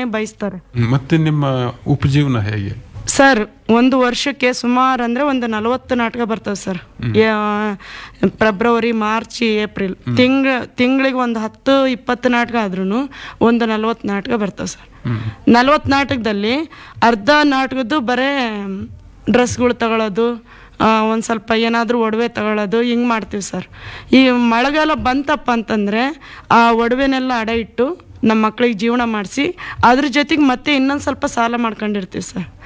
ಬಯಸ್ತಾರೆ ಮತ್ತೆ ನಿಮ್ಮ ಉಪಜೀವನ ಹೇಗೆ ಸರ್ ಒಂದು ವರ್ಷಕ್ಕೆ ಸುಮಾರು ಅಂದರೆ ಒಂದು ನಲವತ್ತು ನಾಟಕ ಬರ್ತವೆ ಸರ್ ಯಾ- ಫೆಬ್ರವರಿ ಮಾರ್ಚ್ ಏಪ್ರಿಲ್ ತಿಂಗ್ ತಿಂಗಳಿಗೆ ಒಂದು ಹತ್ತು ಇಪ್ಪತ್ತು ನಾಟಕ ಆದ್ರೂ ಒಂದು ನಲವತ್ತು ನಾಟಕ ಬರ್ತವೆ ಸರ್ ನಲವತ್ತು ನಾಟಕದಲ್ಲಿ ಅರ್ಧ ನಾಟಕದ್ದು ಬರೇ ಡ್ರೆಸ್ಗಳು ತಗೊಳ್ಳೋದು ಒಂದು ಸ್ವಲ್ಪ ಏನಾದರೂ ಒಡವೆ ತಗೊಳ್ಳೋದು ಹಿಂಗೆ ಮಾಡ್ತೀವಿ ಸರ್ ಈ ಮಳೆಗಾಲ ಬಂತಪ್ಪ ಅಂತಂದರೆ ಆ ಒಡವೆನೆಲ್ಲ ಅಡ ಇಟ್ಟು ನಮ್ಮ ಮಕ್ಳಿಗೆ ಜೀವನ ಮಾಡಿಸಿ ಅದ್ರ ಜೊತೆಗೆ ಮತ್ತೆ ಇನ್ನೊಂದು ಸ್ವಲ್ಪ ಸಾಲ ಮಾಡ್ಕೊಂಡಿರ್ತೀವಿ ಸರ್